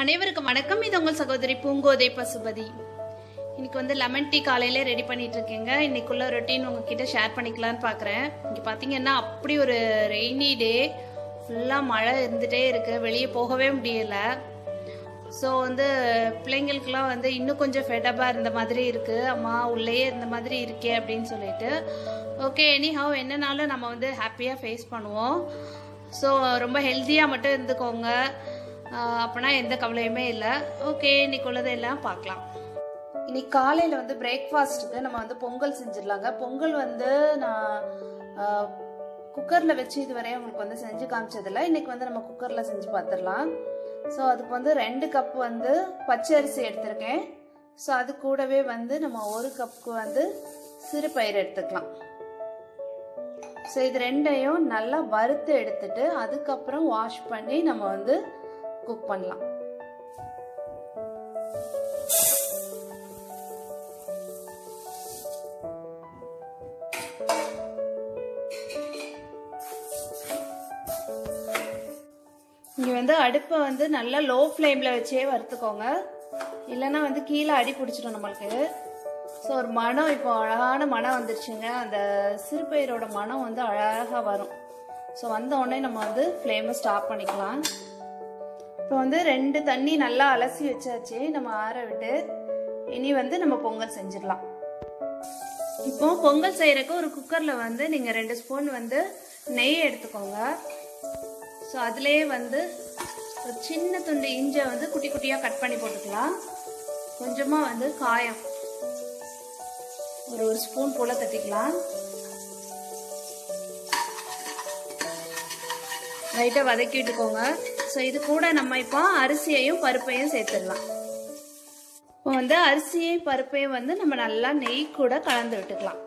அனைவருக்கும் வணக்கம் இது உங்கள் சகோதரி பூங்கோதை பசுபதி இன்னைக்கு வந்து லெமன் டீ காலையில ரெடி பண்ணிட்டு இருக்கேங்க இன்னைக்குள்ள ரொட்டீன் உங்ககிட்ட ஷேர் பண்ணிக்கலாம்னு பார்க்குறேன் இங்கே பார்த்தீங்கன்னா அப்படி ஒரு ரெய்னி டே ஃபுல்லாக மழை இருந்துகிட்டே இருக்கு வெளியே போகவே முடியல ஸோ வந்து பிள்ளைங்களுக்குலாம் வந்து இன்னும் கொஞ்சம் ஃபெடப்பாக இருந்த மாதிரி இருக்குது அம்மா உள்ளேயே இருந்த மாதிரி இருக்கே அப்படின்னு சொல்லிட்டு ஓகே எனி ஹவ் என்னனாலும் நம்ம வந்து ஹாப்பியாக ஃபேஸ் பண்ணுவோம் ஸோ ரொம்ப ஹெல்த்தியாக மட்டும் இருந்துக்கோங்க ஆஹ் அப்பனா எந்த கவலையுமே இல்லை ஓகே இன்னைக்கு உள்ளதெல்லாம் பார்க்கலாம் இன்னைக்கு காலையில் வந்து பிரேக்ஃபாஸ்ட்டுக்கு நம்ம வந்து பொங்கல் செஞ்சிடலாங்க பொங்கல் வந்து நான் குக்கரில் வச்சு இதுவரை உங்களுக்கு வந்து செஞ்சு காமிச்சதில்ல இன்னைக்கு வந்து நம்ம குக்கரில் செஞ்சு பார்த்துடலாம் ஸோ அதுக்கு வந்து ரெண்டு கப் வந்து பச்சரிசி எடுத்திருக்கேன் ஸோ அது கூடவே வந்து நம்ம ஒரு கப்புக்கு வந்து சிறு பயிர் எடுத்துக்கலாம் ஸோ இது ரெண்டையும் நல்லா வறுத்து எடுத்துட்டு அதுக்கப்புறம் வாஷ் பண்ணி நம்ம வந்து குக் பண்ணலாம் இங்கே வந்து அடுப்பை வந்து நல்லா லோ ஃப்ளேமில் வச்சே வறுத்துக்கோங்க இல்லைன்னா வந்து கீழே அடி பிடிச்சிடும் நம்மளுக்கு ஸோ ஒரு மனம் இப்போ அழகான மனம் வந்துருச்சுங்க அந்த சிறுபயிரோட மனம் வந்து அழகாக வரும் ஸோ வந்த உடனே நம்ம வந்து ஃப்ளேமை ஸ்டாப் பண்ணிக்கலாம் இப்போ வந்து ரெண்டு தண்ணி நல்லா அலசி வச்சாச்சு நம்ம ஆற விட்டு இனி வந்து நம்ம பொங்கல் செஞ்சிடலாம் இப்போ பொங்கல் செய்யறதுக்கு ஒரு குக்கரில் வந்து நீங்கள் ரெண்டு ஸ்பூன் வந்து நெய் எடுத்துக்கோங்க ஸோ அதுலேயே வந்து ஒரு சின்ன துண்டு இஞ்சை வந்து குட்டி குட்டியாக கட் பண்ணி போட்டுக்கலாம் கொஞ்சமாக வந்து காயம் ஒரு ஒரு ஸ்பூன் போல் தட்டிக்கலாம் லைட்டாக வதக்கி விட்டுக்கோங்க ஸோ இது கூட நம்ம இப்போ அரிசியையும் பருப்பையும் சேர்த்துடலாம் இப்போ வந்து அரிசியையும் பருப்பையும் வந்து நம்ம நல்லா நெய் கூட கலந்து விட்டுக்கலாம்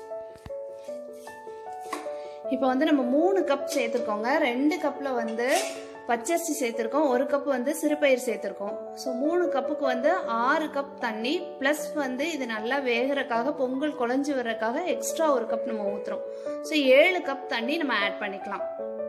இப்போ வந்து நம்ம மூணு கப் சேர்த்துருக்கோங்க ரெண்டு கப்பில் வந்து பச்சரிசி சேர்த்துருக்கோம் ஒரு கப் வந்து சிறுபயிர் சேர்த்துருக்கோம் ஸோ மூணு கப்புக்கு வந்து ஆறு கப் தண்ணி ப்ளஸ் வந்து இது நல்லா வேகிறதுக்காக பொங்கல் குழஞ்சி வர்றதுக்காக எக்ஸ்ட்ரா ஒரு கப் நம்ம ஊற்றுறோம் ஸோ ஏழு கப் தண்ணி நம்ம ஆட் பண்ணிக்கலாம்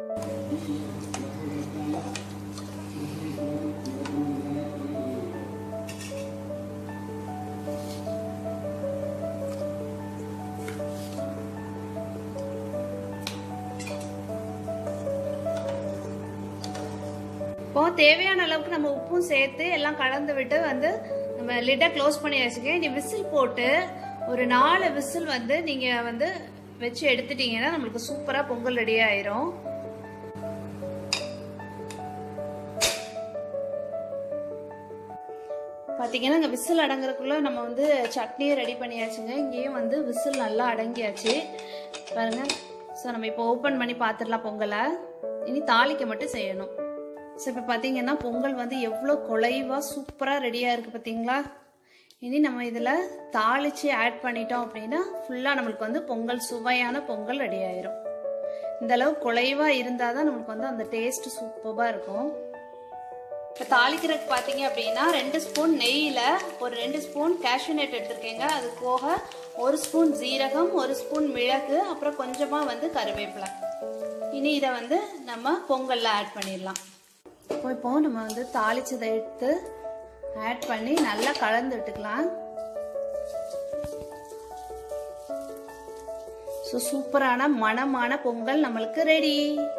இப்போ தேவையான அளவுக்கு நம்ம உப்பும் சேர்த்து எல்லாம் கலந்து விட்டு வந்து நம்ம லிட்டை க்ளோஸ் பண்ணி வச்சுக்க இனி விசில் போட்டு ஒரு நாலு விசில் வந்து நீங்க வந்து வச்சு எடுத்துட்டீங்கன்னா நம்மளுக்கு சூப்பரா பொங்கல் ரெடி ஆயிரும் பார்த்தீங்கன்னா இங்கே விசில் அடங்குறதுக்குள்ள நம்ம வந்து சட்னியை ரெடி பண்ணியாச்சுங்க இங்கேயும் வந்து விசில் நல்லா அடங்கியாச்சு பாருங்க ஸோ நம்ம இப்போ ஓப்பன் பண்ணி பார்த்துடலாம் பொங்கலை இனி தாளிக்க மட்டும் செய்யணும் ஸோ இப்போ பார்த்தீங்கன்னா பொங்கல் வந்து எவ்வளோ குலைவாக சூப்பராக ரெடியாக இருக்குது பார்த்தீங்களா இனி நம்ம இதில் தாளித்து ஆட் பண்ணிட்டோம் அப்படின்னா ஃபுல்லாக நம்மளுக்கு வந்து பொங்கல் சுவையான பொங்கல் ரெடி ஆயிரும் இந்த அளவு குலைவாக இருந்தால் தான் நம்மளுக்கு வந்து அந்த டேஸ்ட் சூப்பராக இருக்கும் இப்போ தாளிக்கிறதுக்கு பார்த்தீங்க அப்படின்னா ரெண்டு ஸ்பூன் நெய்யில் ஒரு ரெண்டு ஸ்பூன் கேஷ்யூ நட் எடுத்துருக்கேங்க அது போக ஒரு ஸ்பூன் ஜீரகம் ஒரு ஸ்பூன் மிளகு அப்புறம் கொஞ்சமாக வந்து கருவேப்பிலை இனி இதை வந்து நம்ம பொங்கலில் ஆட் பண்ணிடலாம் இப்போ இப்போ நம்ம வந்து தாளிச்சதை எடுத்து ஆட் பண்ணி நல்லா கலந்து விட்டுக்கலாம் ஸோ சூப்பரான மணமான பொங்கல் நம்மளுக்கு ரெடி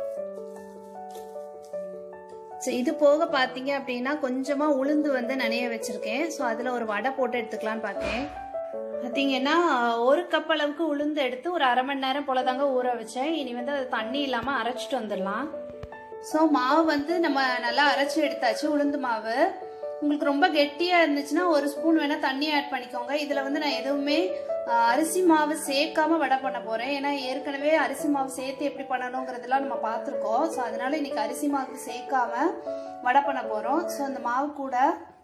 ஸோ இது போக பார்த்தீங்க அப்படின்னா கொஞ்சமாக உளுந்து வந்து நனைய வச்சுருக்கேன் ஸோ அதில் ஒரு வடை போட்டு எடுத்துக்கலான்னு பார்த்தேன் பார்த்தீங்கன்னா ஒரு கப் அளவுக்கு உளுந்து எடுத்து ஒரு அரை மணி நேரம் போல தாங்க ஊற வச்சேன் இனி வந்து அது தண்ணி இல்லாமல் அரைச்சிட்டு வந்துடலாம் ஸோ மாவு வந்து நம்ம நல்லா அரைச்சி எடுத்தாச்சு உளுந்து மாவு உங்களுக்கு ரொம்ப கெட்டியாக இருந்துச்சுன்னா ஒரு ஸ்பூன் வேணால் தண்ணி ஆட் பண்ணிக்கோங்க இதில் வந்து நான் எதுவுமே அரிசி மாவு சேர்க்காம வடை பண்ண போகிறேன் ஏன்னா ஏற்கனவே அரிசி மாவு சேர்த்து எப்படி பண்ணணுங்கிறதுலாம் நம்ம பார்த்துருக்கோம் ஸோ அதனால இன்னைக்கு அரிசி மாவு சேர்க்காம வடை பண்ண போகிறோம் ஸோ அந்த மாவு கூட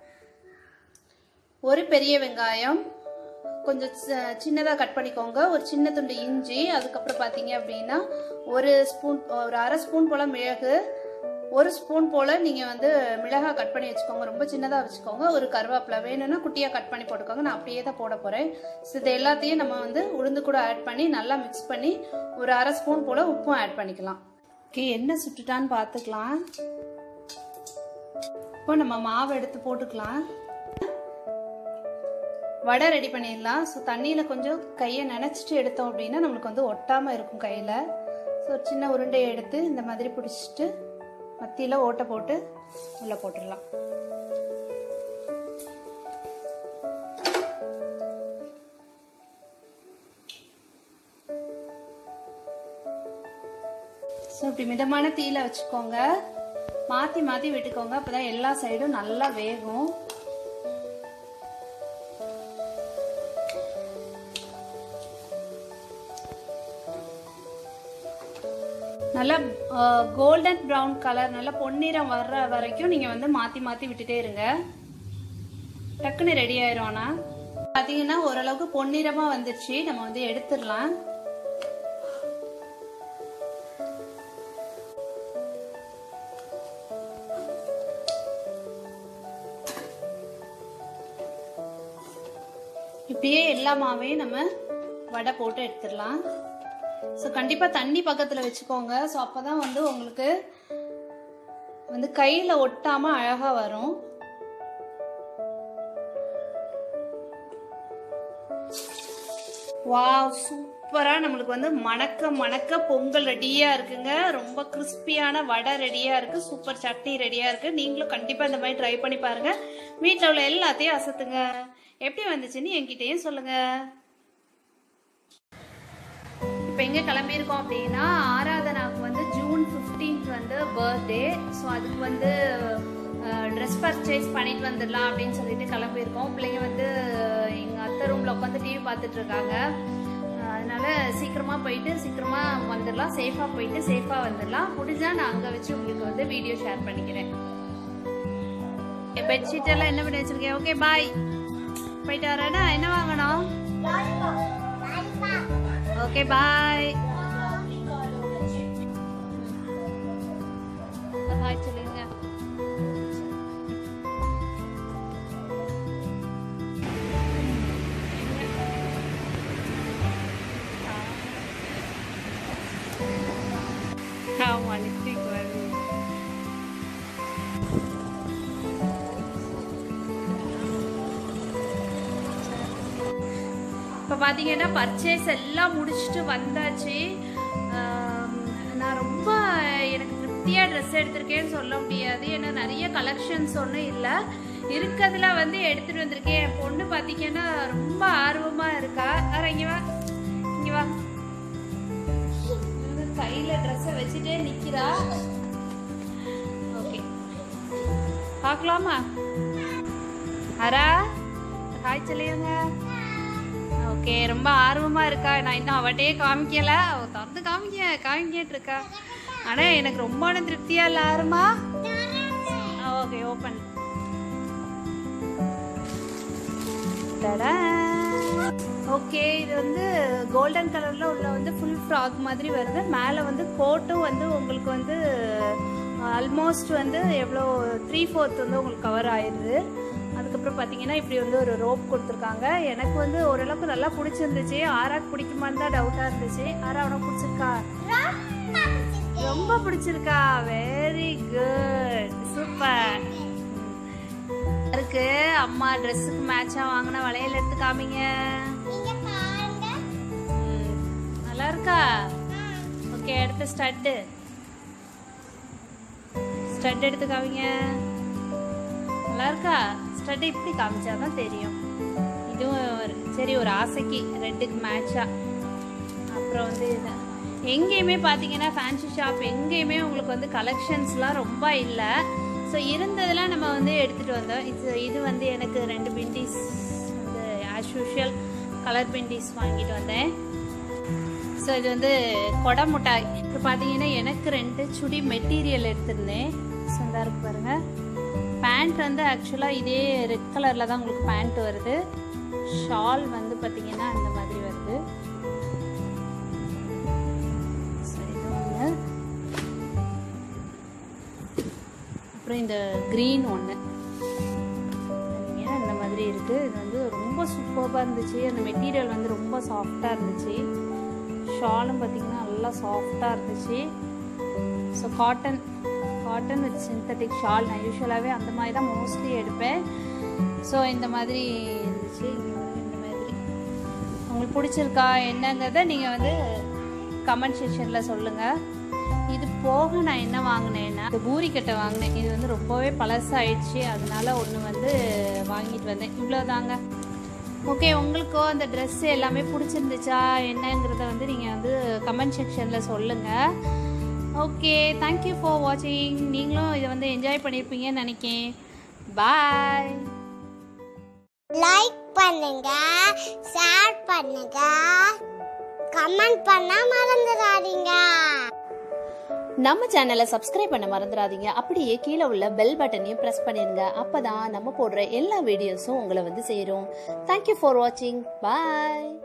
ஒரு பெரிய வெங்காயம் கொஞ்சம் சின்னதாக கட் பண்ணிக்கோங்க ஒரு சின்ன துண்டு இஞ்சி அதுக்கப்புறம் பார்த்தீங்க அப்படின்னா ஒரு ஸ்பூன் ஒரு அரை ஸ்பூன் போல் மிளகு ஒரு ஸ்பூன் போல் நீங்கள் வந்து மிளகாய் கட் பண்ணி வச்சுக்கோங்க ரொம்ப சின்னதாக வச்சுக்கோங்க ஒரு கருவேப்பிலை வேணும்னா குட்டியாக கட் பண்ணி போட்டுக்கோங்க நான் அப்படியே தான் போட போகிறேன் ஸோ இது எல்லாத்தையும் நம்ம வந்து உளுந்து கூட ஆட் பண்ணி நல்லா மிக்ஸ் பண்ணி ஒரு அரை ஸ்பூன் போல் உப்பும் ஆட் பண்ணிக்கலாம் ஓகே என்ன சுட்டுட்டான்னு பார்த்துக்கலாம் இப்போ நம்ம மாவு எடுத்து போட்டுக்கலாம் வடை ரெடி பண்ணிடலாம் ஸோ தண்ணியில் கொஞ்சம் கையை நனைச்சிட்டு எடுத்தோம் அப்படின்னா நம்மளுக்கு வந்து ஒட்டாமல் இருக்கும் கையில் ஸோ ஒரு சின்ன உருண்டையை எடுத்து இந்த மாதிரி பிடிச்சிட்டு மத்தியில் ஓட்டை போட்டு உள்ளே போட்டுடலாம் ஸோ இப்படி மிதமான தீயில வச்சுக்கோங்க மாற்றி மாற்றி விட்டுக்கோங்க அப்போ தான் எல்லா சைடும் நல்லா வேகும் நல்லா கோல்டன் ப்ரௌன் கலர் நல்லா பொன்னிறம் வர்ற வரைக்கும் நீங்கள் வந்து மாற்றி மாற்றி விட்டுட்டே இருங்க டக்குன்னு ரெடி ஆயிரும் ஆனால் பார்த்தீங்கன்னா ஓரளவுக்கு பொன்னிறமாக வந்துருச்சு நம்ம வந்து எடுத்துடலாம் இப்படியே எல்லா மாவையும் நம்ம வடை போட்டு எடுத்துடலாம் ஸோ கண்டிப்பாக தண்ணி பக்கத்தில் வச்சுக்கோங்க ஸோ அப்போ தான் வந்து உங்களுக்கு வந்து கையில் ஒட்டாமல் அழகாக வரும் வாவ் சூப்பராக நம்மளுக்கு வந்து மணக்க மணக்க பொங்கல் ரெடியாக இருக்குங்க ரொம்ப கிறிஸ்பியான வடை ரெடியாக இருக்குது சூப்பர் சட்னி ரெடியாக இருக்குது நீங்களும் கண்டிப்பாக இந்த மாதிரி ட்ரை பண்ணி பாருங்கள் வீட்டில் உள்ள எல்லாத்தையும் அசத்துங்க எப்படி வந்துச்சுன்னு என்கிட்டயும் சொல்லுங்கள் இப்போ எங்கே கிளம்பியிருக்கோம் அப்படின்னா ஆராதனாவுக்கு வந்து ஜூன் ஃபிஃப்டீன்த் வந்து பர்த்டே ஸோ அதுக்கு வந்து ட்ரெஸ் பர்ச்சேஸ் பண்ணிட்டு வந்துடலாம் அப்படின்னு சொல்லிட்டு கிளம்பியிருக்கோம் பிள்ளைங்க வந்து எங்கள் அத்தை ரூமில் உட்காந்து டிவி பார்த்துட்டு இருக்காங்க அதனால சீக்கிரமாக போயிட்டு சீக்கிரமாக வந்துடலாம் சேஃபாக போயிட்டு சேஃபாக வந்துடலாம் முடிஞ்சால் நான் அங்கே வச்சு உங்களுக்கு வந்து வீடியோ ஷேர் பண்ணிக்கிறேன் பெட்ஷீட் எல்லாம் என்ன பண்ணி வச்சிருக்கேன் ஓகே பாய் போயிட்டு வரேன்னா என்ன வாங்கணும் ஓகே பாய் ஹாய் சொல்லுங்க ஆமா லிப்டிக் வருது இப்போ பார்த்தீங்கன்னா பர்ச்சேஸ் எல்லாம் முடிச்சுட்டு வந்தாச்சு ஆம், நான் ரொம்ப எனக்கு திருப்தியாக ட்ரெஸ் எடுத்திருக்கேன்னு சொல்ல முடியாது ஏன்னா நிறைய கலெக்ஷன்ஸ் ஒன்றும் இல்லை இருக்கிறதுல வந்து எடுத்துகிட்டு வந்திருக்கேன் என் பொண்ணு பார்த்தீங்கன்னா ரொம்ப ஆர்வமாக இருக்கா வேற இங்கே வா இங்கே வா வந்து கையில் ட்ரெஸ்ஸை வச்சுட்டே நிற்கிறா ஓகே பார்க்கலாமா அரா ஹாய் சொல்லிடுங்க ஓகே ரொம்ப ஆர்வமா இருக்கா நான் இன்னும் அவட்டே காமிக்கல அவ திறந்து காமிக்க காமிக்கிட்டு இருக்கா ஆனா எனக்கு ரொம்ப திருப்தியா இல்ல ஆர்வமா ஓகே ஓப்பன் ஓகே இது வந்து கோல்டன் கலர்ல உள்ள வந்து ஃபுல் ஃப்ராக் மாதிரி வருது மேலே வந்து கோட்டும் வந்து உங்களுக்கு வந்து ஆல்மோஸ்ட் வந்து எவ்வளோ த்ரீ ஃபோர்த் வந்து உங்களுக்கு கவர் ஆயிடுது அதுக்கப்புறம் பார்த்தீங்கன்னா இப்படி வந்து ஒரு ரோப் கொடுத்துருக்காங்க எனக்கு வந்து ஓரளவுக்கு நல்லா பிடிச்சிருந்துச்சு ஆராக்கு பிடிக்குமான்னு தான் டவுட்டாக இருந்துச்சு ஆரா உனக்கு பிடிச்சிருக்கா ரொம்ப பிடிச்சிருக்கா வெரி குட் சூப்பர் இருக்கு அம்மா ட்ரெஸ்ஸுக்கு மேட்சா வாங்கின வளையல் எடுத்து காமிங்க ம், நல்லா இருக்கா ஓகே அடுத்து ஸ்டட்டு ஸ்டட் எடுத்து காமிங்க நல்லா இருக்கா ஸ்டட் இப்படி காமிச்சாதான் தெரியும் இதுவும் ஒரு சரி ஒரு ஆசைக்கு ரெட்டுக்கு மேட்சா அப்புறம் வந்து இது எங்கேயுமே பார்த்தீங்கன்னா ஃபேன்சி ஷாப் எங்கேயுமே உங்களுக்கு வந்து கலெக்ஷன்ஸ்லாம் ரொம்ப இல்லை ஸோ இருந்ததெல்லாம் நம்ம வந்து எடுத்துகிட்டு வந்தோம் இது இது வந்து எனக்கு ரெண்டு பிண்டிஸ் வந்து ஆஸ் யூஷுவல் கலர் பிண்டிஸ் வாங்கிட்டு வந்தேன் ஸோ இது வந்து கொடை மிட்டாய் இப்போ பார்த்தீங்கன்னா எனக்கு ரெண்டு சுடி மெட்டீரியல் எடுத்திருந்தேன் ஸோ இந்த இருக்கு பாருங்க பேண்ட் வந்து ஆக்சுவலாக இதே ரெட் கலரில் தான் உங்களுக்கு பேண்ட் வருது ஷால் வந்து பார்த்தீங்கன்னா அந்த மாதிரி வருது ஸோ இது ஒன்று அப்புறம் இந்த க்ரீன் ஒன்று இந்த மாதிரி இருக்குது இது வந்து ரொம்ப சூப்பராக இருந்துச்சு அந்த மெட்டீரியல் வந்து ரொம்ப சாஃப்டாக இருந்துச்சு ஷாலும் பார்த்தீங்கன்னா நல்லா சாஃப்டாக இருந்துச்சு so cotton cotton with synthetic shawl நான் யூஸ்வலாகவே அந்த மாதிரி தான் மோஸ்ட்லி எடுப்பேன் ஸோ இந்த மாதிரி இருந்துச்சு இங்க பாருங்க, இந்த மாதிரி உங்களுக்கு பிடிச்சிருக்கா என்னங்கிறத நீங்கள் வந்து கமெண்ட் செக்ஷனில் சொல்லுங்கள் இது போக நான் என்ன வாங்கினேன்னா இந்த பூரிக்கட்டை வாங்கினேன் இது வந்து ரொம்பவே பழசாயிடுச்சு அதனால ஒன்று வந்து வாங்கிட்டு வந்தேன் இவ்வளோதாங்க ஓகே உங்களுக்கோ அந்த Dress எல்லாமே பிடிச்சிருந்துச்சா என்னங்கிறத வந்து நீங்கள் வந்து கமெண்ட் செக்ஷனில் சொல்லுங்கள் ஓகே தேங்க்யூ ஃபார் வாட்சிங் நீங்களும் இதை வந்து என்ஜாய் பண்ணியிருப்பீங்கன்னு நினைக்கேன் பாய் லைக் பண்ணுங்க ஷேர் பண்ணுங்க கமெண்ட் பண்ண மறந்துடாதீங்க நம்ம சேனலை சப்ஸ்கிரைப் பண்ண மறந்துடாதீங்க அப்படியே கீழே உள்ள பெல் பட்டனையும் ப்ரெஸ் பண்ணிருங்க அப்பதான் நம்ம போடுற எல்லா வீடியோஸும் உங்களை வந்து சேரும் தேங்க்யூ ஃபார் வாட்சிங் பாய்